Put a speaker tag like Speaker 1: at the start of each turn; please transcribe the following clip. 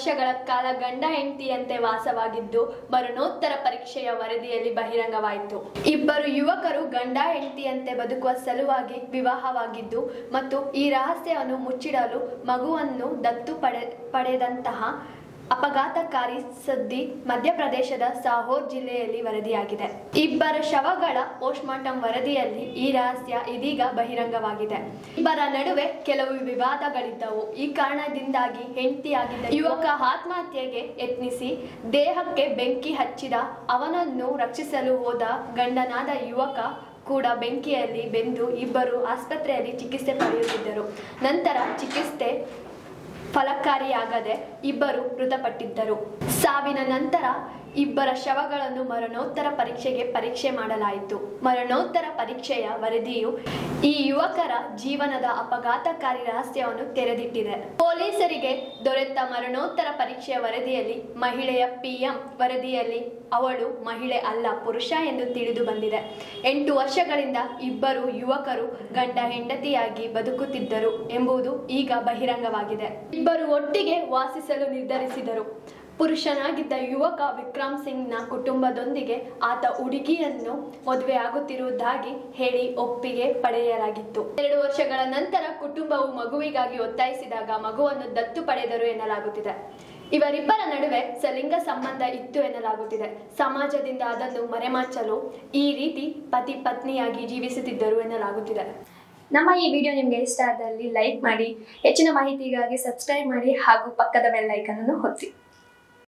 Speaker 1: ವರ್ಷಗಳ ಕಾಲ ಗಂಡ ಹೆಂಡತಿಯಂತೆ ವಾಸವಾಗಿದ್ದು ಮರಣೋತ್ತರ ಪರೀಕ್ಷೆಯ ವರದಿಯಲ್ಲಿ ಬಹಿರಂಗವಾಯಿತು ಇಬ್ಬರು ಯುವಕರು ಗಂಡ ಹೆಂಡತಿಯಂತೆ ಬದುಕುವ ಸಲುವಾಗಿ ವಿವಾಹವಾಗಿದ್ದು ಮತ್ತು ಈ ರಹಸ್ಯವನ್ನು ಮುಚ್ಚಿಡಲು ಮಗುವನ್ನು ದತ್ತು ಪಡೆ ಪಡೆದಂತಹ ಅಪಘಾತಕಾರಿ ಸುದ್ದಿ ಮಧ್ಯಪ್ರದೇಶದ ಸಾಹೋರ್ ಜಿಲ್ಲೆಯಲ್ಲಿ ವರದಿಯಾಗಿದೆ ಇಬ್ಬರ ಶವಗಳ ಪೋಸ್ಟ್ಮಾರ್ಟಂ ವರದಿಯಲ್ಲಿ ಈ ರಹಸ್ಯ ಇದೀಗ ಬಹಿರಂಗವಾಗಿದೆ ಇಬ್ಬರ ನಡುವೆ ಕೆಲವು ವಿವಾದಗಳಿದ್ದವು ಈ ಕಾರಣದಿಂದಾಗಿ ಹೆಂಡತಿಯಾಗಿದ್ದ ಯುವಕ ಆತ್ಮಹತ್ಯೆಗೆ ಯತ್ನಿಸಿ ದೇಹಕ್ಕೆ ಬೆಂಕಿ ಹಚ್ಚಿದ ಅವನನ್ನು ರಕ್ಷಿಸಲು ಹೋದ ಗಂಡನಾದ ಯುವಕ ಕೂಡ ಬೆಂಕಿಯಲ್ಲಿ ಬೆಂದು ಇಬ್ಬರು ಆಸ್ಪತ್ರೆಯಲ್ಲಿ ಚಿಕಿತ್ಸೆ ಪಡೆಯುತ್ತಿದ್ದರು ನಂತರ ಚಿಕಿತ್ಸೆ ಫಲಕಾರಿಯಾಗದೆ ಇಬ್ಬರು ಮೃತಪಟ್ಟಿದ್ದರು ಸಾವಿನ ನಂತರ ಇಬ್ಬರ ಶವಗಳನ್ನು ಮರಣೋತ್ತರ ಪರೀಕ್ಷೆಗೆ ಪರೀಕ್ಷೆ ಮಾಡಲಾಯಿತು ಮರಣೋತ್ತರ ಪರೀಕ್ಷೆಯ ವರದಿಯು ಈ ಯುವಕರ ಜೀವನದ ಅಪಘಾತಕಾರಿ ರಹಸ್ಯವನ್ನು ತೆರೆದಿಟ್ಟಿದೆ ಪೊಲೀಸರಿಗೆ ದೊರೆತ ಮರಣೋತ್ತರ ಪರೀಕ್ಷೆಯ ವರದಿಯಲ್ಲಿ ಮಹಿಳೆಯ ಪಿಎಂ ವರದಿಯಲ್ಲಿ ಅವಳು ಮಹಿಳೆ ಅಲ್ಲ ಪುರುಷ ಎಂದು ತಿಳಿದು ಬಂದಿದೆ ಎಂಟು ವರ್ಷಗಳಿಂದ ಇಬ್ಬರು ಯುವಕರು ಗಂಡ ಹೆಂಡತಿಯಾಗಿ ಬದುಕುತ್ತಿದ್ದರು ಎಂಬುದು ಈಗ ಬಹಿರಂಗವಾಗಿದೆ ಇಬ್ಬರು ಒಟ್ಟಿಗೆ ವಾಸಿಸಲು ನಿರ್ಧರಿಸಿದರು ಪುರುಷನಾಗಿದ್ದ ಯುವಕ ವಿಕ್ರಮ್ ಸಿಂಗ್ನ ಕುಟುಂಬದೊಂದಿಗೆ ಆತ ಹುಡುಗಿಯನ್ನು ಮದುವೆ ಆಗುತ್ತಿರುವುದಾಗಿ ಹೇಳಿ ಒಪ್ಪಿಗೆ ಪಡೆಯಲಾಗಿತ್ತು ಎರಡು ವರ್ಷಗಳ ನಂತರ ಕುಟುಂಬವು ಮಗುವಿಗಾಗಿ ಒತ್ತಾಯಿಸಿದಾಗ ಮಗುವನ್ನು ದತ್ತು ಪಡೆದರು ಎನ್ನಲಾಗುತ್ತಿದೆ ಇವರಿಬ್ಬರ ನಡುವೆ ಸಲಿಂಗ ಸಂಬಂಧ ಇತ್ತು ಎನ್ನಲಾಗುತ್ತಿದೆ ಸಮಾಜದಿಂದ ಅದನ್ನು ಮರೆಮಾಚಲು ಈ ರೀತಿ ಪತಿ ಪತ್ನಿಯಾಗಿ ಜೀವಿಸುತ್ತಿದ್ದರು ಎನ್ನಲಾಗುತ್ತಿದೆ ನಮ್ಮ ಈ ವಿಡಿಯೋ ನಿಮಗೆ ಇಷ್ಟ ಆದಲ್ಲಿ ಲೈಕ್ ಮಾಡಿ ಹೆಚ್ಚಿನ ಮಾಹಿತಿಗಾಗಿ ಸಬ್ಸ್ಕ್ರೈಬ್ ಮಾಡಿ ಹಾಗೂ ಪಕ್ಕದ ಬೆಲ್ ಐಕನ್ ಅನ್ನು ಒತ್ತಿ